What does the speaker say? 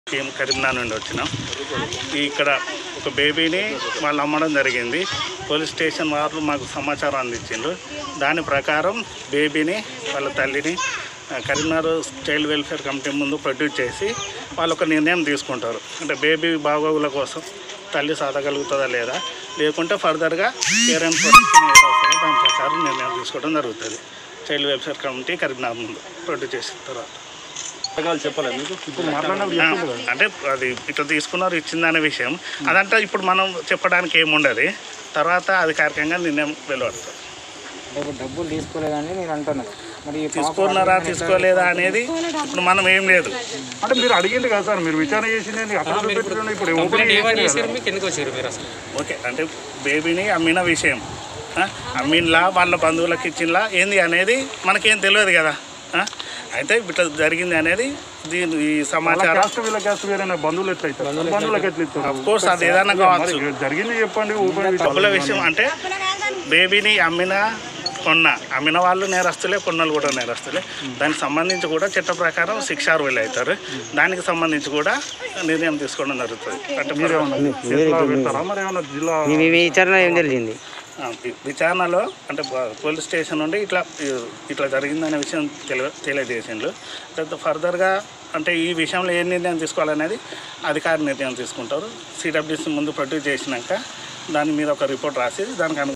team Karimnagar నుండి వచ్చినాం ఈ ఇక్కడ ఒక బేబీని వాళ్ళు అమ్మడం జరిగింది పోలీస్ స్టేషన్ వారు మాకు సమాచారం అందించిండ్రు దాని ప్రకారం బేబీని వాళ్ళ తల్లిని ఆ, కరీంనగర్ చైల్డ్ వెల్ఫేర్ కమిటీ ముందు ప్రొడ్యూస్ చేసి వాళ్ళు ఒక నిర్ణయం తీసుకుంటారు అంటే బేబీ బాగోగుల కోసం తల్లి సాధగలుగుతుందా లేదా లేకుంటే ఫర్దర్గా పేరెంట్స్ దాని ప్రకారం నిర్ణయం తీసుకోవడం జరుగుతుంది చైల్డ్ వెల్ఫేర్ కమిటీ కరీంనగర్ ముందు ప్రొడ్యూస్ చేసిన తర్వాత రకాలు చెప్పాలి మీకు ఇప్పుడు మాట్లాడినప్పుడు ఆ, చెప్పింది కదా అంటే అది ఇట్లా తీసుకున్నారు ఇచ్చిందనే విషయం అదంటే ఇప్పుడు మనం చెప్పడానికి ఏముండదు తర్వాత అధికారికంగా నిర్ణయం వెలువడుతుంది అంటే ఇప్పుడు డబ్బులు తీసుకోలేదని నేను అంటున్నాను మరి ఈ పాప తీసుకున్నారా తీసుకోలేదా అనేది ఇప్పుడు మనం ఏం లేదు అంటే మీరు అడిగింది కదా సార్ మీరు విచారణ చేసింది అక్కడ చూపెట్టిండ్రు, ఇప్పుడు ఓపెన్ కంప్లైంట్ ఏమని చేసిండ్రు చేశారు మీకు ఎందుకు వచ్చారు మీరు అసలు ఓకే అంటే బేబీని అమ్మిన విషయం ఆ, అమ్మిన్లా వాళ్ళ బంధువులకు ఇచ్చింలా ఏంది అనేది మనకేం తెలియదు కదా ఆ, అయితే ఇట్లా జరిగింది అనేది దీని ఈ వాళ్ళ సమాచారం క్యాస్ట్ వీళ్ళ క్యాస్ట్ వేరే బంధువులు ఎట్లా అవుతారు బంధువులకు ఎట్లా ఇస్తారు అఫ్ కోర్స్ అది ఏదైనా కావచ్చు మరి జరిగింది చెప్పండి ఓపెన్ డబ్బుల విషయం అంటే బేబీని అమ్మిన కొన్న అమ్మిన వాళ్ళు నేరస్తులే కొన్నలు కూడా నేరస్తులే దానికి సంబంధించి కూడా చట్ట ప్రకారం శిక్షారు వీళ్ళు అవుతారు దానికి సంబంధించి కూడా నిర్ణయం తీసుకోవడం జరుగుతుంది అంటే ఎట్లా పెడతారా మరి ఏమన్నా జిల్లా మీ విచారణ ఏం తెలిసింది ఆ, వి- విచారణలో అంటే ప- పోలీస్ స్టేషన్ నుండి ఇట్లా ఈ- ఇట్లా జరిగిందనే విషయం తెలియ తెలియజేసిండ్రు తర్వాత ఫర్దర్గా అంటే ఈ విషయంలో ఏ నిర్ణయం తీసుకోవాలనేది అధికారి నిర్ణయం తీసుకుంటారు సిడబ్ల్యూసీ ముందు ప్రొడ్యూస్ చేసినాక దాని మీద ఒక రిపోర్ట్ రాసి దానికి అను